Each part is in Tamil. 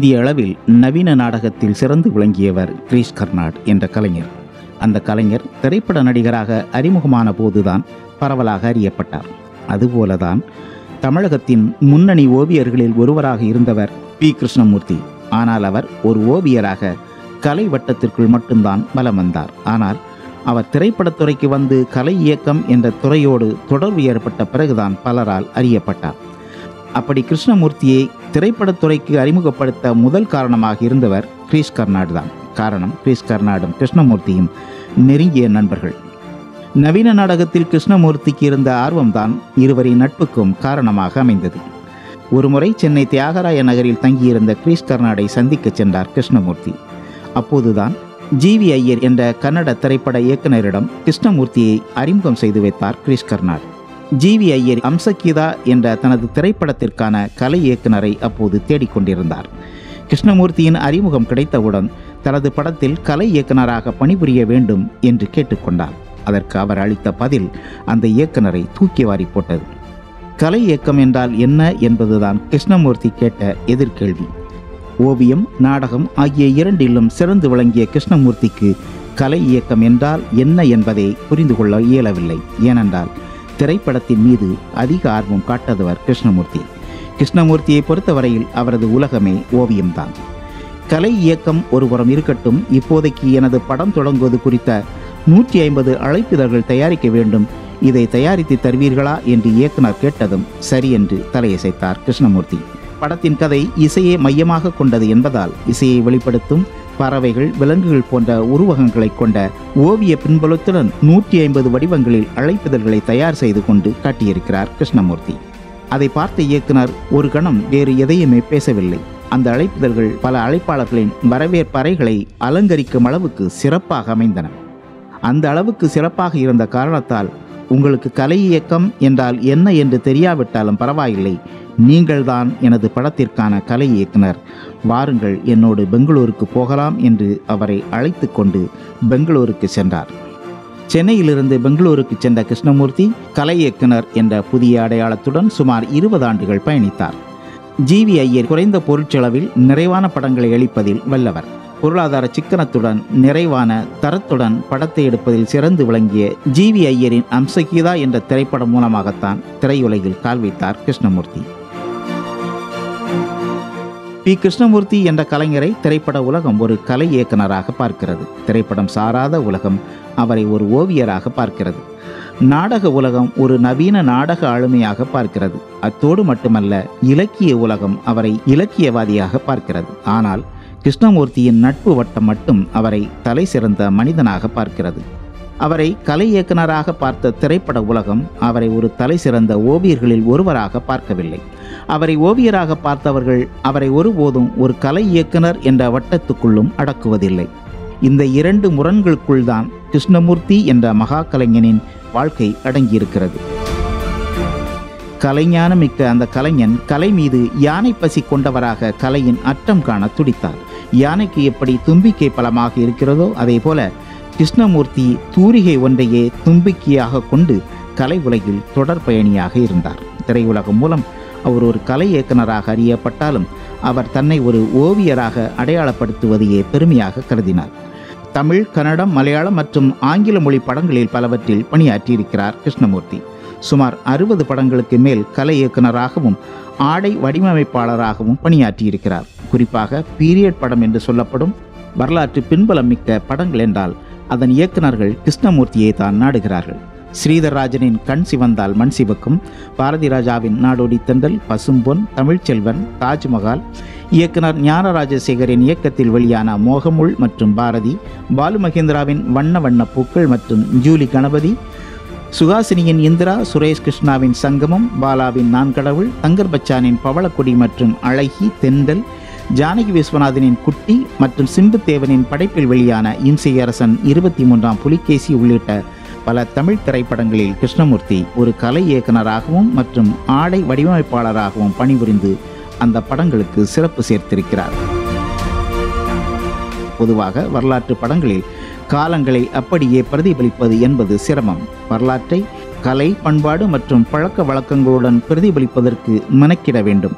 இந்திய அளவில் நவீன நாடகத்தில் சிறந்து விளங்கியவர் கிரீஷ் கர்னாட் என்ற கலைஞர் அந்த கலைஞர் திரைப்பட நடிகராக அறிமுகமான போதுதான் பரவலாக அறியப்பட்டார் அதுபோலதான் தமிழகத்தின் முன்னணி ஓவியர்களில் ஒருவராக இருந்தவர் பி கிருஷ்ணமூர்த்தி ஆனால் அவர் ஒரு ஓவியராக கலை வட்டத்திற்குள் மட்டும்தான் வலம் வந்தார் ஆனால் அவர் திரைப்படத்துறைக்கு வந்து கலை இயக்கம் என்ற துறையோடு தொடர்பு ஏற்பட்ட பிறகுதான் பலரால் அறியப்பட்டார் அப்படி கிருஷ்ணமூர்த்தியை திரைப்படத்துறைக்கு அறிமுகப்படுத்த முதல் காரணமாக இருந்தவர் கிரீஷ் கர்நாடு தான் காரணம் கிரீஷ் கர்நாடும் கிருஷ்ணமூர்த்தியும் நெருங்கிய நண்பர்கள் நவீன நாடகத்தில் கிருஷ்ணமூர்த்திக்கு இருந்த ஆர்வம்தான் இருவரின் நட்புக்கும் காரணமாக அமைந்தது ஒருமுறை சென்னை தியாகராய நகரில் தங்கியிருந்த கிரீஷ் கர்நாடை சந்திக்கச் சென்றார் கிருஷ்ணமூர்த்தி அப்போதுதான் ஜிவி ஐயர் என்ற கன்னட திரைப்பட இயக்குனரிடம் கிருஷ்ணமூர்த்தியை அறிமுகம் செய்து வைத்தார் கிரீஷ் கர்நாட் ஜிவி ஐயர் அம்சகீதா என்ற தனது திரைப்படத்திற்கான கலை இயக்குனரை அப்போது தேடிக்கொண்டிருந்தார் கிருஷ்ணமூர்த்தியின் அறிமுகம் கிடைத்தவுடன் தனது படத்தில் கலை இயக்குனராக பணிபுரிய வேண்டும் என்று கேட்டுக்கொண்டார் அதற்கு அவர் அளித்த பதில் அந்த இயக்குனரை தூக்கி வாரி போட்டது கலை இயக்கம் என்றால் என்ன என்பதுதான் கிருஷ்ணமூர்த்தி கேட்ட எதிர்கேள்வி ஓவியம் நாடகம் ஆகிய இரண்டிலும் சிறந்து விளங்கிய கிருஷ்ணமூர்த்திக்கு கலை இயக்கம் என்றால் என்ன என்பதை புரிந்து கொள்ள இயலவில்லை ஏனென்றால் திரைப்படத்தின் மீது அதிக ஆர்வம் காட்டதவர் கிருஷ்ணமூர்த்தி கிருஷ்ணமூர்த்தியை பொறுத்தவரையில் அவரது உலகமே ஓவியம்தான் கலை இயக்கம் ஒருபுறம் இருக்கட்டும் இப்போதைக்கு எனது படம் தொடங்குவது குறித்த நூற்றி ஐம்பது அழைப்பிதழ்கள் தயாரிக்க வேண்டும் இதை தயாரித்து தருவீர்களா என்று இயக்குனர் கேட்டதும் சரி என்று தலையசைத்தார் கிருஷ்ணமூர்த்தி படத்தின் கதை இசையை மையமாக கொண்டது என்பதால் இசையை வெளிப்படுத்தும் பறவைகள் விலங்குகள் போன்ற உருவகங்களை கொண்ட ஓவிய பின்புலத்துடன் நூற்றி ஐம்பது வடிவங்களில் அழைப்பிதழ்களை தயார் செய்து கொண்டு காட்டியிருக்கிறார் கிருஷ்ணமூர்த்தி அதை பார்த்த இயக்குனர் ஒரு கணம் வேறு எதையுமே பேசவில்லை அந்த அழைப்பிதழ்கள் பல அழைப்பாளர்களின் வரவேற்பறைகளை அலங்கரிக்கும் அளவுக்கு சிறப்பாக அமைந்தன அந்த அளவுக்கு சிறப்பாக இருந்த காரணத்தால் உங்களுக்கு கலை இயக்கம் என்றால் என்ன என்று தெரியாவிட்டாலும் பரவாயில்லை நீங்கள்தான் எனது படத்திற்கான கலை இயக்குனர் வாருங்கள் என்னோடு பெங்களூருக்கு போகலாம் என்று அவரை அழைத்து கொண்டு பெங்களூருக்கு சென்றார் சென்னையிலிருந்து பெங்களூருக்கு சென்ற கிருஷ்ணமூர்த்தி கலை இயக்குனர் என்ற புதிய அடையாளத்துடன் சுமார் இருபது ஆண்டுகள் பயணித்தார் ஜிவி ஐயர் குறைந்த பொருட்செலவில் நிறைவான படங்களை அளிப்பதில் வல்லவர் பொருளாதார சிக்கனத்துடன் நிறைவான தரத்துடன் படத்தை எடுப்பதில் சிறந்து விளங்கிய ஜிவி ஐயரின் அம்சகீதா என்ற திரைப்படம் மூலமாகத்தான் திரையுலகில் கால் வைத்தார் கிருஷ்ணமூர்த்தி பி கிருஷ்ணமூர்த்தி என்ற கலைஞரை திரைப்பட உலகம் ஒரு கலை இயக்குனராக பார்க்கிறது திரைப்படம் சாராத உலகம் அவரை ஒரு ஓவியராக பார்க்கிறது நாடக உலகம் ஒரு நவீன நாடக ஆளுமையாக பார்க்கிறது அத்தோடு மட்டுமல்ல இலக்கிய உலகம் அவரை இலக்கியவாதியாக பார்க்கிறது ஆனால் கிருஷ்ணமூர்த்தியின் நட்பு வட்டம் மட்டும் அவரை தலை சிறந்த மனிதனாக பார்க்கிறது அவரை கலை இயக்குனராக பார்த்த திரைப்பட உலகம் அவரை ஒரு தலை சிறந்த ஓவியர்களில் ஒருவராக பார்க்கவில்லை அவரை ஓவியராக பார்த்தவர்கள் அவரை ஒருபோதும் ஒரு கலை இயக்குனர் என்ற வட்டத்துக்குள்ளும் அடக்குவதில்லை இந்த இரண்டு முரண்களுக்குள் தான் கிருஷ்ணமூர்த்தி என்ற மகா கலைஞனின் வாழ்க்கை அடங்கியிருக்கிறது கலைஞானமிக்க அந்த கலைஞன் கலை மீது யானை பசி கொண்டவராக கலையின் அற்றம் காண துடித்தார் யானைக்கு எப்படி தும்பிக்கை பலமாக இருக்கிறதோ அதே போல கிருஷ்ணமூர்த்தி தூரிகை ஒன்றையே தும்பிக்கையாக கொண்டு கலை உலகில் தொடர் பயணியாக இருந்தார் திரையுலகம் மூலம் அவர் ஒரு கலை இயக்குனராக அறியப்பட்டாலும் அவர் தன்னை ஒரு ஓவியராக அடையாளப்படுத்துவதையே பெருமையாக கருதினார் தமிழ் கன்னடம் மலையாளம் மற்றும் ஆங்கில மொழி படங்களில் பலவற்றில் பணியாற்றியிருக்கிறார் கிருஷ்ணமூர்த்தி சுமார் அறுபது படங்களுக்கு மேல் கலை இயக்குனராகவும் ஆடை வடிவமைப்பாளராகவும் பணியாற்றியிருக்கிறார் குறிப்பாக பீரியட் படம் என்று சொல்லப்படும் வரலாற்று பின்புலம் மிக்க படங்கள் என்றால் அதன் இயக்குனர்கள் கிருஷ்ணமூர்த்தியை தான் நாடுகிறார்கள் ஸ்ரீதர்ராஜனின் கண் சிவந்தால் மண் சிவக்கும் பாரதி ராஜாவின் நாடோடி தென்றல் பசும்பொன் தமிழ்ச்செல்வன் தாஜ்மஹால் இயக்குனர் ஞானராஜசேகரின் இயக்கத்தில் வெளியான மோகமுள் மற்றும் பாரதி பாலு மகேந்திராவின் வண்ண வண்ண பூக்கள் மற்றும் ஜூலி கணபதி சுகாசினியின் இந்திரா சுரேஷ் கிருஷ்ணாவின் சங்கமம் பாலாவின் நான் கடவுள் தங்கர் பச்சானின் பவளக்குடி மற்றும் அழகி தெண்டல் ஜானகி விஸ்வநாதனின் குட்டி மற்றும் சிம்புத்தேவனின் படைப்பில் வெளியான இம்சை அரசன் இருபத்தி மூன்றாம் புலிகேசி உள்ளிட்ட பல தமிழ் திரைப்படங்களில் கிருஷ்ணமூர்த்தி ஒரு கலை இயக்குனராகவும் மற்றும் ஆடை வடிவமைப்பாளராகவும் பணிபுரிந்து அந்த படங்களுக்கு சிறப்பு சேர்த்திருக்கிறார் பொதுவாக வரலாற்று படங்களில் காலங்களை அப்படியே பிரதிபலிப்பது என்பது சிரமம் வரலாற்றை கலை பண்பாடு மற்றும் பழக்க வழக்கங்களுடன் பிரதிபலிப்பதற்கு மெனக்கிட வேண்டும்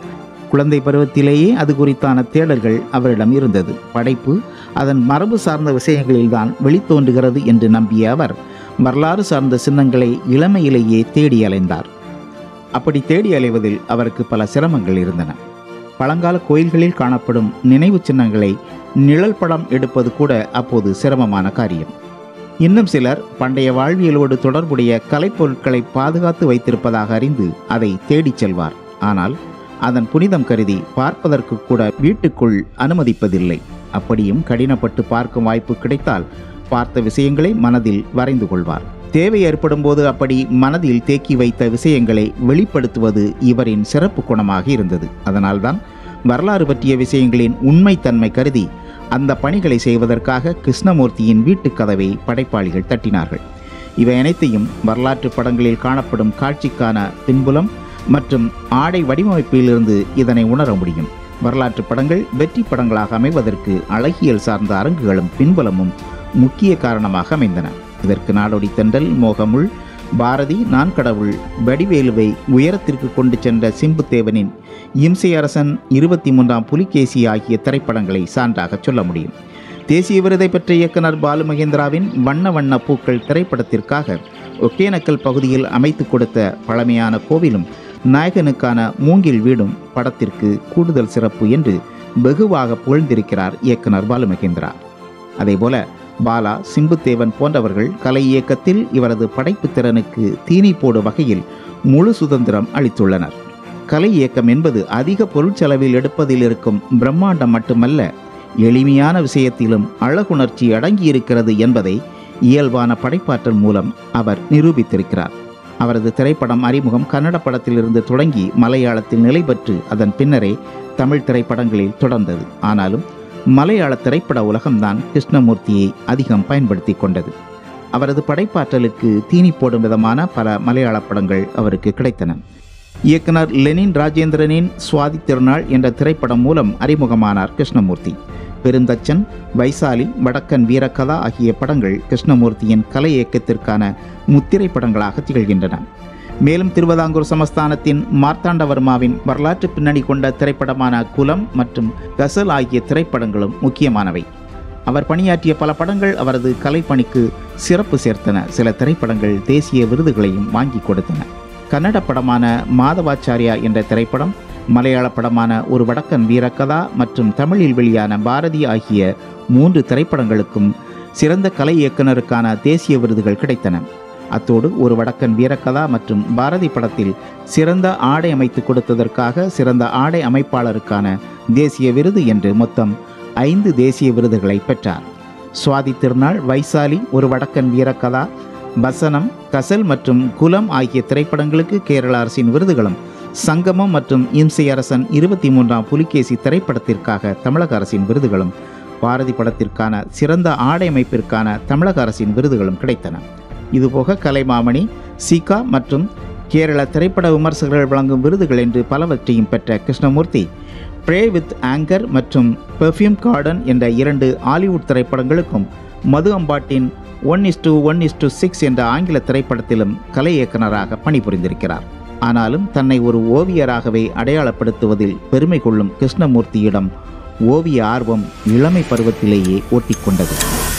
குழந்தை பருவத்திலேயே அது குறித்தான தேடல்கள் அவரிடம் இருந்தது படைப்பு அதன் மரபு சார்ந்த விஷயங்களில்தான் வெளித்தோன்றுகிறது என்று நம்பிய அவர் வரலாறு சார்ந்த சின்னங்களை இளமையிலேயே தேடி அலைந்தார் அப்படி தேடி அலைவதில் அவருக்கு பல சிரமங்கள் இருந்தன பழங்கால கோயில்களில் காணப்படும் நினைவு சின்னங்களை நிழல் படம் எடுப்பது கூட அப்போது சிரமமான காரியம் இன்னும் சிலர் பண்டைய வாழ்வியலோடு தொடர்புடைய கலைப்பொருட்களை பாதுகாத்து வைத்திருப்பதாக அறிந்து அதை தேடிச் செல்வார் ஆனால் அதன் புனிதம் கருதி பார்ப்பதற்கு கூட வீட்டுக்குள் அனுமதிப்பதில்லை அப்படியும் கடினப்பட்டு பார்க்கும் வாய்ப்பு கிடைத்தால் பார்த்த விஷயங்களை மனதில் வரைந்து கொள்வார் தேவை ஏற்படும் போது அப்படி மனதில் தேக்கி வைத்த விஷயங்களை வெளிப்படுத்துவது இவரின் சிறப்பு குணமாக இருந்தது அதனால்தான் வரலாறு பற்றிய விஷயங்களின் உண்மைத்தன்மை கருதி அந்த பணிகளை செய்வதற்காக கிருஷ்ணமூர்த்தியின் வீட்டுக் கதவை படைப்பாளிகள் தட்டினார்கள் இவை அனைத்தையும் வரலாற்று படங்களில் காணப்படும் காட்சிக்கான பின்புலம் மற்றும் ஆடை வடிவமைப்பிலிருந்து இதனை உணர முடியும் வரலாற்று படங்கள் வெற்றி படங்களாக அமைவதற்கு அழகியல் சார்ந்த அரங்குகளும் பின்புலமும் முக்கிய காரணமாக அமைந்தன இதற்கு நாடோடி தென்றல் மோகமுள் பாரதி நான் கடவுள் வடிவேலுவை உயரத்திற்கு கொண்டு சென்ற சிம்புத்தேவனின் இம்சை அரசன் இருபத்தி மூன்றாம் புலிகேசி ஆகிய திரைப்படங்களை சான்றாக சொல்ல முடியும் தேசிய விருதை பெற்ற இயக்குனர் பாலு மகேந்திராவின் வண்ண வண்ண பூக்கள் திரைப்படத்திற்காக ஒகேனக்கல் பகுதியில் அமைத்து கொடுத்த பழமையான கோவிலும் நாயகனுக்கான மூங்கில் வீடும் படத்திற்கு கூடுதல் சிறப்பு என்று வெகுவாக புகழ்ந்திருக்கிறார் இயக்குனர் பாலு மகேந்திரா அதேபோல பாலா சிம்புத்தேவன் போன்றவர்கள் கலை இயக்கத்தில் இவரது படைப்புத் திறனுக்கு தீனி போடும் வகையில் முழு சுதந்திரம் அளித்துள்ளனர் கலை இயக்கம் என்பது அதிக பொருட்செலவில் எடுப்பதில் இருக்கும் பிரம்மாண்டம் மட்டுமல்ல எளிமையான விஷயத்திலும் அழகுணர்ச்சி அடங்கியிருக்கிறது என்பதை இயல்பான படைப்பாற்றல் மூலம் அவர் நிரூபித்திருக்கிறார் அவரது திரைப்படம் அறிமுகம் கன்னட படத்திலிருந்து தொடங்கி மலையாளத்தில் நிலை பெற்று அதன் பின்னரே தமிழ் திரைப்படங்களில் தொடர்ந்தது ஆனாலும் மலையாள திரைப்பட உலகம்தான் கிருஷ்ணமூர்த்தியை அதிகம் பயன்படுத்தி கொண்டது அவரது படைப்பாற்றலுக்கு தீனி போடும் விதமான பல மலையாள படங்கள் அவருக்கு கிடைத்தன இயக்குனர் லெனின் ராஜேந்திரனின் சுவாதி திருநாள் என்ற திரைப்படம் மூலம் அறிமுகமானார் கிருஷ்ணமூர்த்தி பெருந்தச்சன் வைசாலி வடக்கன் வீரகதா ஆகிய படங்கள் கிருஷ்ணமூர்த்தியின் கலை இயக்கத்திற்கான முத்திரை படங்களாக திகழ்கின்றன மேலும் திருவிதாங்கூர் சமஸ்தானத்தின் மார்த்தாண்டவர்மாவின் வரலாற்று பின்னணி கொண்ட திரைப்படமான குலம் மற்றும் கசல் ஆகிய திரைப்படங்களும் முக்கியமானவை அவர் பணியாற்றிய பல படங்கள் அவரது கலைப்பணிக்கு சிறப்பு சேர்த்தன சில திரைப்படங்கள் தேசிய விருதுகளையும் வாங்கி கொடுத்தன கன்னட படமான மாதவாச்சாரியா என்ற திரைப்படம் மலையாள படமான ஒரு வடக்கன் வீரக்கதா மற்றும் தமிழில் வெளியான பாரதி ஆகிய மூன்று திரைப்படங்களுக்கும் சிறந்த கலை இயக்குனருக்கான தேசிய விருதுகள் கிடைத்தன அத்தோடு ஒரு வடக்கன் வீரக்கதா மற்றும் பாரதி படத்தில் சிறந்த ஆடை அமைத்து கொடுத்ததற்காக சிறந்த ஆடை அமைப்பாளருக்கான தேசிய விருது என்று மொத்தம் ஐந்து தேசிய விருதுகளை பெற்றார் சுவாதி திருநாள் வைசாலி ஒரு வடக்கன் வீரக்கதா வசனம் கசல் மற்றும் குலம் ஆகிய திரைப்படங்களுக்கு கேரள அரசின் விருதுகளும் சங்கமம் மற்றும் இம்சை அரசன் இருபத்தி மூன்றாம் புலிகேசி திரைப்படத்திற்காக தமிழக அரசின் விருதுகளும் பாரதி படத்திற்கான சிறந்த ஆடை அமைப்பிற்கான தமிழக அரசின் விருதுகளும் கிடைத்தன இதுபோக கலைமாமணி சிகா மற்றும் கேரள திரைப்பட விமர்சகர்கள் வழங்கும் விருதுகள் என்று பலவற்றையும் பெற்ற கிருஷ்ணமூர்த்தி ப்ரே வித் ஆங்கர் மற்றும் பெர்ஃப்யூம் கார்டன் என்ற இரண்டு ஹாலிவுட் திரைப்படங்களுக்கும் மது அம்பாட்டின் one is to one is to six என்ற ஆங்கில திரைப்படத்திலும் கலை இயக்குனராக பணிபுரிந்திருக்கிறார் ஆனாலும் தன்னை ஒரு ஓவியராகவே அடையாளப்படுத்துவதில் பெருமை கொள்ளும் கிருஷ்ணமூர்த்தியிடம் ஓவிய ஆர்வம் இளமை பருவத்திலேயே ஓட்டிக்கொண்டது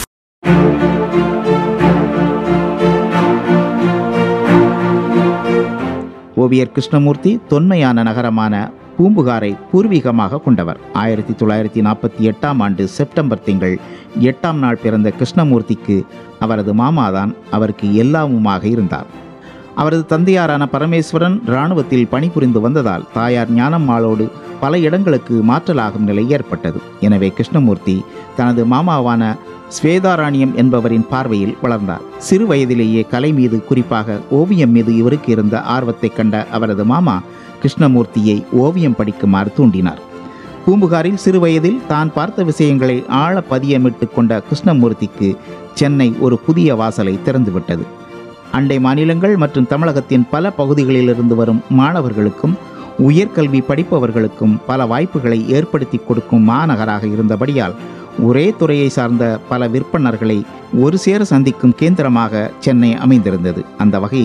ஓவியர் கிருஷ்ணமூர்த்தி தொன்மையான நகரமான பூம்புகாரை பூர்வீகமாக கொண்டவர் ஆயிரத்தி தொள்ளாயிரத்தி நாற்பத்தி எட்டாம் ஆண்டு செப்டம்பர் திங்கள் எட்டாம் நாள் பிறந்த கிருஷ்ணமூர்த்திக்கு அவரது மாமாதான் அவருக்கு எல்லாமுமாக இருந்தார் அவரது தந்தையாரான பரமேஸ்வரன் இராணுவத்தில் பணிபுரிந்து வந்ததால் தாயார் ஞானம்மாளோடு பல இடங்களுக்கு மாற்றலாகும் நிலை ஏற்பட்டது எனவே கிருஷ்ணமூர்த்தி தனது மாமாவான ஸ்வேதாராணியம் என்பவரின் பார்வையில் வளர்ந்தார் சிறு வயதிலேயே கலை மீது குறிப்பாக ஓவியம் மீது இவருக்கு இருந்த ஆர்வத்தைக் கண்ட அவரது மாமா கிருஷ்ணமூர்த்தியை ஓவியம் படிக்குமாறு தூண்டினார் பூம்புகாரில் சிறு வயதில் தான் பார்த்த விஷயங்களை ஆழ பதியமிட்டு கொண்ட கிருஷ்ணமூர்த்திக்கு சென்னை ஒரு புதிய வாசலை திறந்துவிட்டது அண்டை மாநிலங்கள் மற்றும் தமிழகத்தின் பல பகுதிகளிலிருந்து வரும் மாணவர்களுக்கும் உயர்கல்வி படிப்பவர்களுக்கும் பல வாய்ப்புகளை ஏற்படுத்தி கொடுக்கும் மாநகராக இருந்தபடியால் ஒரே துறையை சார்ந்த பல விற்பனர்களை ஒரு சேர சந்திக்கும் கேந்திரமாக சென்னை அமைந்திருந்தது அந்த வகையில்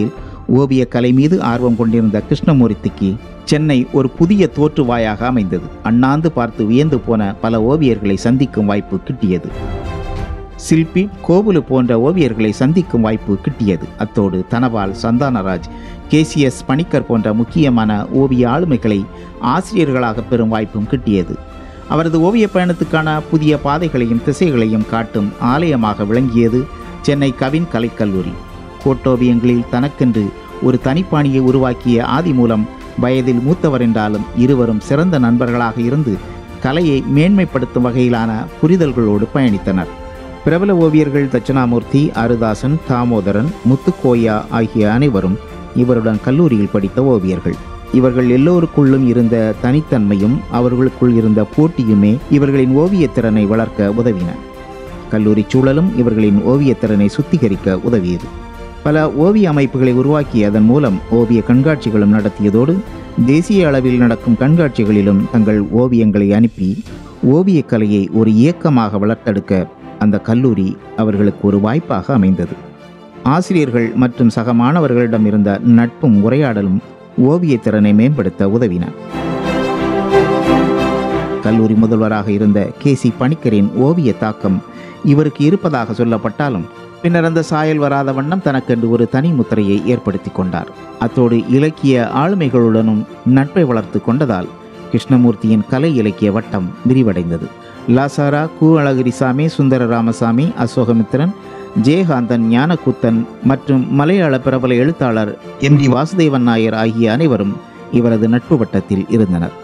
ஓவியக் கலை மீது ஆர்வம் கொண்டிருந்த கிருஷ்ணமூர்த்திக்கு சென்னை ஒரு புதிய தோற்றுவாயாக அமைந்தது அண்ணாந்து பார்த்து வியந்து போன பல ஓவியர்களை சந்திக்கும் வாய்ப்பு கிட்டியது சில்பி கோபுலு போன்ற ஓவியர்களை சந்திக்கும் வாய்ப்பு கிட்டியது அத்தோடு தனபால் சந்தானராஜ் கேசிஎஸ் பணிக்கர் போன்ற முக்கியமான ஓவிய ஆளுமைகளை ஆசிரியர்களாக பெறும் வாய்ப்பும் கிட்டியது அவரது ஓவிய பயணத்துக்கான புதிய பாதைகளையும் திசைகளையும் காட்டும் ஆலயமாக விளங்கியது சென்னை கவின் கலைக்கல்லூரி கோட்டோவியங்களில் தனக்கென்று ஒரு தனிப்பாணியை உருவாக்கிய ஆதி மூலம் வயதில் மூத்தவர் என்றாலும் இருவரும் சிறந்த நண்பர்களாக இருந்து கலையை மேன்மைப்படுத்தும் வகையிலான புரிதல்களோடு பயணித்தனர் பிரபல ஓவியர்கள் தட்சிணாமூர்த்தி அருதாசன் தாமோதரன் முத்துக்கோயா ஆகிய அனைவரும் இவருடன் கல்லூரியில் படித்த ஓவியர்கள் இவர்கள் எல்லோருக்குள்ளும் இருந்த தனித்தன்மையும் அவர்களுக்குள் இருந்த போட்டியுமே இவர்களின் ஓவியத் திறனை வளர்க்க உதவின கல்லூரி சூழலும் இவர்களின் ஓவியத் திறனை சுத்திகரிக்க உதவியது பல ஓவிய அமைப்புகளை உருவாக்கி அதன் மூலம் ஓவிய கண்காட்சிகளும் நடத்தியதோடு தேசிய அளவில் நடக்கும் கண்காட்சிகளிலும் தங்கள் ஓவியங்களை அனுப்பி ஓவியக் கலையை ஒரு இயக்கமாக வளர்த்தெடுக்க அந்த கல்லூரி அவர்களுக்கு ஒரு வாய்ப்பாக அமைந்தது ஆசிரியர்கள் மற்றும் சக மாணவர்களிடம் இருந்த நட்பும் உரையாடலும் ஓவிய திறனை மேம்படுத்த உதவின கல்லூரி முதல்வராக இருந்த கே சி பணிக்கரின் ஓவிய தாக்கம் இவருக்கு இருப்பதாக சொல்லப்பட்டாலும் பின்னர் அந்த சாயல் வராத வண்ணம் தனக்கென்று ஒரு தனி முத்திரையை ஏற்படுத்தி கொண்டார் அத்தோடு இலக்கிய ஆளுமைகளுடனும் நட்பை வளர்த்து கொண்டதால் கிருஷ்ணமூர்த்தியின் கலை இலக்கிய வட்டம் விரிவடைந்தது லாசாரா கு அழகிரிசாமி சுந்தர ராமசாமி அசோகமித்திரன் ஜெயகாந்தன் ஞானக்கூத்தன் மற்றும் மலையாள பிரபல எழுத்தாளர் எம் டி வாசுதேவன் நாயர் ஆகிய அனைவரும் இவரது நட்பு வட்டத்தில் இருந்தனர்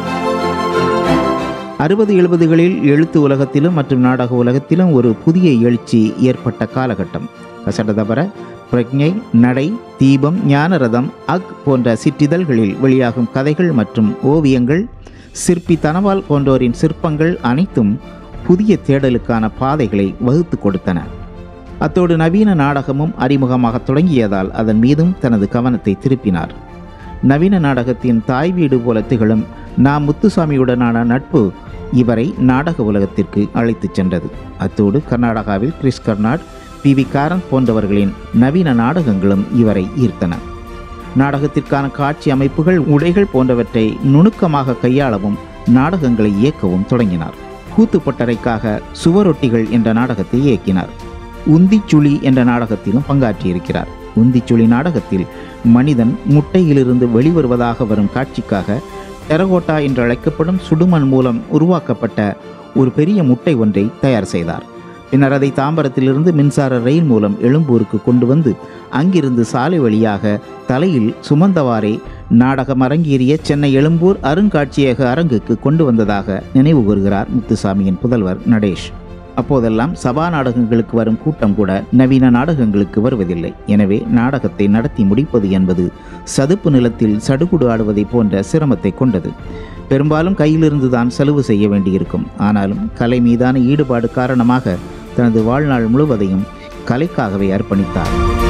அறுபது எழுபதுகளில் எழுத்து உலகத்திலும் மற்றும் நாடக உலகத்திலும் ஒரு புதிய எழுச்சி ஏற்பட்ட காலகட்டம் கசடதபர பிரக்ஞை நடை தீபம் ஞானரதம் அக் போன்ற சிற்றிதழ்களில் வெளியாகும் கதைகள் மற்றும் ஓவியங்கள் சிற்பி தனவால் போன்றோரின் சிற்பங்கள் அனைத்தும் புதிய தேடலுக்கான பாதைகளை வகுத்து கொடுத்தன அத்தோடு நவீன நாடகமும் அறிமுகமாக தொடங்கியதால் அதன் மீதும் தனது கவனத்தை திருப்பினார் நவீன நாடகத்தின் தாய் வீடு போல திகழும் நா முத்துசாமியுடனான நட்பு இவரை நாடக உலகத்திற்கு அழைத்துச் சென்றது அத்தோடு கர்நாடகாவில் கிறிஸ் கர்னாட் பி வி காரந்த் போன்றவர்களின் நவீன நாடகங்களும் இவரை ஈர்த்தன நாடகத்திற்கான காட்சி அமைப்புகள் உடைகள் போன்றவற்றை நுணுக்கமாக கையாளவும் நாடகங்களை இயக்கவும் தொடங்கினார் கூத்துப்பட்டறைக்காக சுவரொட்டிகள் என்ற நாடகத்தை இயக்கினார் உந்திச்சுழி என்ற நாடகத்திலும் பங்காற்றியிருக்கிறார் உந்திச்சுழி நாடகத்தில் மனிதன் முட்டையிலிருந்து வெளிவருவதாக வரும் காட்சிக்காக டெரகோட்டா என்று அழைக்கப்படும் சுடுமண் மூலம் உருவாக்கப்பட்ட ஒரு பெரிய முட்டை ஒன்றை தயார் செய்தார் பின்னர் அதை தாம்பரத்திலிருந்து மின்சார ரயில் மூலம் எழும்பூருக்கு கொண்டு வந்து அங்கிருந்து சாலை வழியாக தலையில் சுமந்தவாறே நாடகம் அரங்கேறிய சென்னை எழும்பூர் அருங்காட்சியக அரங்குக்கு கொண்டு வந்ததாக நினைவு கூறுகிறார் முத்துசாமியின் புதல்வர் நடேஷ் அப்போதெல்லாம் சபா நாடகங்களுக்கு வரும் கூட்டம் கூட நவீன நாடகங்களுக்கு வருவதில்லை எனவே நாடகத்தை நடத்தி முடிப்பது என்பது சதுப்பு நிலத்தில் சடுகுடு ஆடுவதை போன்ற சிரமத்தை கொண்டது பெரும்பாலும் கையிலிருந்து தான் செலவு செய்ய வேண்டியிருக்கும் ஆனாலும் கலை மீதான ஈடுபாடு காரணமாக தனது வாழ்நாள் முழுவதையும் கலைக்காகவே அர்ப்பணித்தார்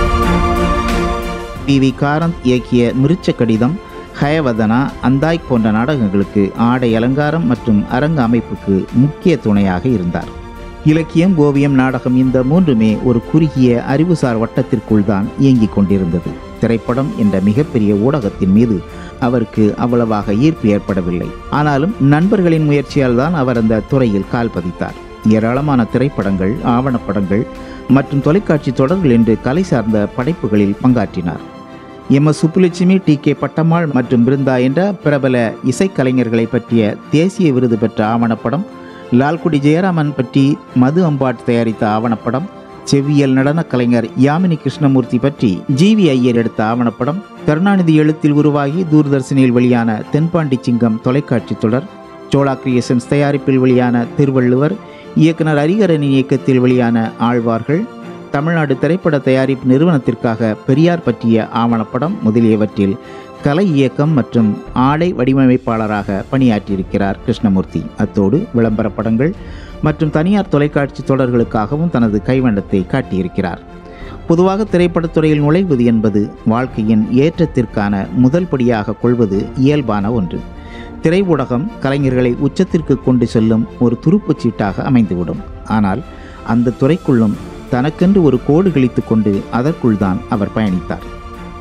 பி வி காரந்த் இயக்கிய மிருச்ச கடிதம் ஹயவதனா அந்தாய் போன்ற நாடகங்களுக்கு ஆடை அலங்காரம் மற்றும் அரங்க அமைப்புக்கு முக்கிய துணையாக இருந்தார் இலக்கியம் ஓவியம் நாடகம் இந்த மூன்றுமே ஒரு குறுகிய அறிவுசார் வட்டத்திற்குள் தான் இயங்கிக் கொண்டிருந்தது திரைப்படம் என்ற மிகப்பெரிய ஊடகத்தின் மீது அவருக்கு அவ்வளவாக ஈர்ப்பு ஏற்படவில்லை ஆனாலும் நண்பர்களின் முயற்சியால் தான் அவர் அந்த துறையில் கால் பதித்தார் ஏராளமான திரைப்படங்கள் ஆவணப்படங்கள் மற்றும் தொலைக்காட்சி தொடர்கள் என்று கலை சார்ந்த படைப்புகளில் பங்காற்றினார் M S Subbulakshmi D K Pattammal மற்றும் பிருந்தா என்ற பிரபல இசைக்கலைஞர்களை பற்றிய தேசிய விருது பெற்ற ஆவணப்படம் லால்குடி ஜெயராமன் பற்றி மது அம்பாட் தயாரித்த ஆவணப்படம் செவ்வியல் நடனக் கலைஞர் யாமினி கிருஷ்ணமூர்த்தி பற்றி ஜி வி ஐயர் எடுத்த ஆவணப்படம் கருணாநிதி எழுத்தில் உருவாகி தூர்தர்ஷனில் வெளியான தென்பாண்டி சிங்கம் தொலைக்காட்சி தொடர் சோலா கிரியேஷன்ஸ் தயாரிப்பில் வெளியான திருவள்ளுவர் இயக்குனர் ஹரிகரனின் இயக்கத்தில் வெளியான ஆழ்வார்கள் தமிழ்நாடு திரைப்பட தயாரிப்பு நிறுவனத்திற்காக பெரியார் பற்றிய ஆவணப்படம் முதலியவற்றில் கலை இயக்கம் மற்றும் ஆடை வடிவமைப்பாளராக பணியாற்றியிருக்கிறார் கிருஷ்ணமூர்த்தி அத்தோடு விளம்பர படங்கள் மற்றும் தனியார் தொலைக்காட்சி தொடர்களுக்காகவும் தனது கைவண்ணத்தை காட்டியிருக்கிறார் பொதுவாக திரைப்படத்துறையில் நுழைவது என்பது வாழ்க்கையின் ஏற்றத்திற்கான முதல் படியாக கொள்வது இயல்பான ஒன்று திரை ஊடகம் கலைஞர்களை உச்சத்திற்கு கொண்டு செல்லும் ஒரு துருப்புச் சீட்டாக அமைந்துவிடும் ஆனால் அந்த துறைக்குள்ளும் தனக்கென்று ஒரு கோடு கிழித்து கொண்டு அதற்குள் தான் அவர் பயணித்தார்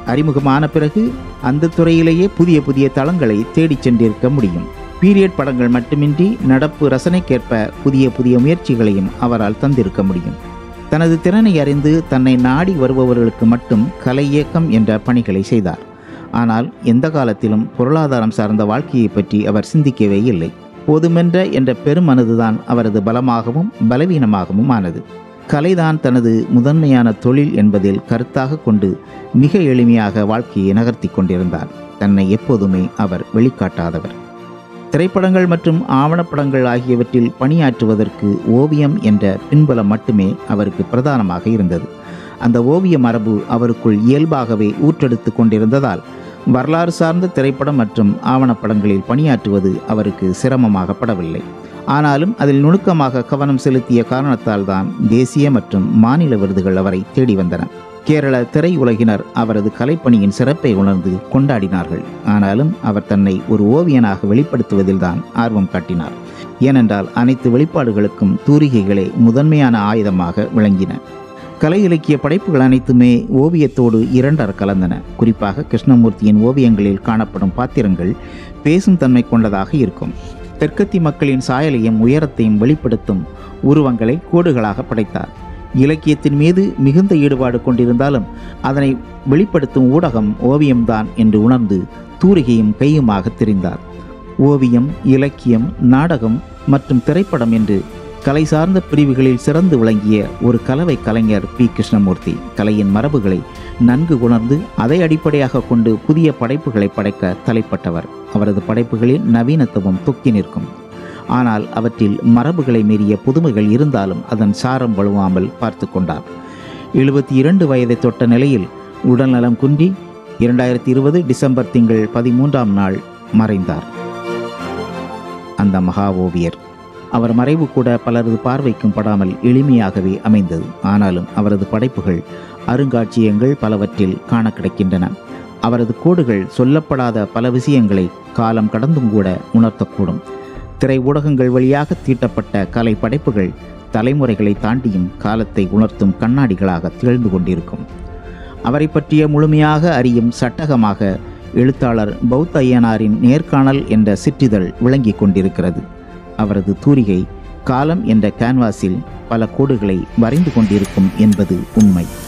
அறிமுகமான பிறகு அந்த துறையிலேயே புதிய புதிய தளங்களை தேடிச் சென்றிருக்க முடியும் பீரியட் படங்கள் மட்டுமின்றி நடப்பு ரசனைக்கேற்ப புதிய புதிய முயற்சிகளையும் அவரால் தந்திருக்க முடியும் தனது திறனை அறிந்து தன்னை நாடி வருபவர்களுக்கு மட்டும் கலை இயக்கம் என்ற பணிகளை செய்தார் ஆனால் எந்த காலத்திலும் பொருளாதாரம் சார்ந்த வாழ்க்கையை பற்றி அவர் சிந்திக்கவே இல்லை போதுமென்ற என்ற பெருமனதுதான் அவரது பலமாகவும் பலவீனமாகவும் ஆனது கலைதான் தனது முதன்மையான தொழில் என்பதில் கருத்தாக கொண்டு மிக எளிமையாக வாழ்க்கையை நகர்த்தி கொண்டிருந்தார் தன்னை எப்போதுமே அவர் வெளிக்காட்டாதவர் திரைப்படங்கள் மற்றும் ஆவணப்படங்கள் ஆகியவற்றில் பணியாற்றுவதற்கு ஓவியம் என்ற பின்புலம் மட்டுமே அவருக்கு பிரதானமாக இருந்தது அந்த ஓவிய மரபு அவருக்குள் இயல்பாகவே ஊற்றெடுத்து கொண்டிருந்ததால் வரலாறு சார்ந்த திரைப்படம் மற்றும் ஆவணப்படங்களில் பணியாற்றுவது அவருக்கு சிரமமாகப்படவில்லை ஆனாலும் அதில் நுணுக்கமாக கவனம் செலுத்திய காரணத்தால் தான் தேசிய மற்றும் மாநில விருதுகள் அவரை தேடி வந்தன கேரள திரையுலகினர் அவரது கலைப்பணியின் சிறப்பை உணர்ந்து கொண்டாடினார்கள் ஆனாலும் அவர் தன்னை ஒரு ஓவியனாக வெளிப்படுத்துவதில்தான் ஆர்வம் காட்டினார் ஏனென்றால் அனைத்து வெளிப்பாடுகளுக்கும் தூரிகைகளே முதன்மையான ஆயுதமாக விளங்கின கலை இலக்கிய படைப்புகள் அனைத்துமே ஓவியத்தோடு இரண்டர கலந்தன குறிப்பாக கிருஷ்ணமூர்த்தியின் ஓவியங்களில் காணப்படும் பாத்திரங்கள் பேசும் தன்மை கொண்டதாக இருக்கும் தெற்கத்தி மக்களின் சாயலையும் உயரத்தையும் வெளிப்படுத்தும் உருவங்களை கோடுகளாக படைத்தார் இலக்கியத்தின் மீது மிகுந்த ஈடுபாடு கொண்டிருந்தாலும் அதனை வெளிப்படுத்தும் ஊடகம் ஓவியம்தான் என்று உணர்ந்து தூரிகையும் கையுமாக தெரிந்தார் ஓவியம் இலக்கியம் நாடகம் மற்றும் திரைப்படம் என்று கலை சார்ந்த பிரிவுகளில் சிறந்து விளங்கிய ஒரு கலவை கலைஞர் பி கிருஷ்ணமூர்த்தி கலையின் மரபுகளை நன்கு உணர்ந்து அதை அடிப்படையாக கொண்டு புதிய படைப்புகளை படைக்க தலைப்பட்டவர் அவரது படைப்புகளில் நவீனத்துவம் தொக்கி நிற்கும் ஆனால் அவற்றில் மரபுகளை மீறிய புதுமைகள் இருந்தாலும் அதன் சாரம் வலுவாமல் பார்த்து கொண்டார் எழுபத்தி இரண்டு வயதை தொட்ட நிலையில் உடல்நலம் குன்றி இரண்டாயிரத்தி இருபது டிசம்பர் திங்கள் பதிமூன்றாம் நாள் மறைந்தார் அந்த மகா ஓவியர் அவர் மறைவு கூட பலரது பார்வைக்கும் படாமல் எளிமையாகவே அமைந்தது ஆனாலும் அவரது படைப்புகள் அருங்காட்சியகங்கள் பலவற்றில் காண கிடைக்கின்றன அவரது கோடுகள் சொல்லப்படாத பல விஷயங்களை காலம் கடந்தும் கூட உணர்த்தக்கூடும் திரை ஊடகங்கள் வழியாக தீட்டப்பட்ட கலை படைப்புகள் தலைமுறைகளை தாண்டியும் காலத்தை உணர்த்தும் கண்ணாடிகளாக திகழ்ந்து கொண்டிருக்கும் அவரை பற்றிய முழுமையாக அறியும் சட்டகமாக எழுத்தாளர் பௌத்த ஐயனாரின் நேர்காணல் என்ற சிற்றிதழ் விளங்கிக் கொண்டிருக்கிறது அவரது தூரிகை காலம் என்ற கேன்வாஸில் பல கோடுகளை வரைந்து கொண்டிருக்கும் என்பது உண்மை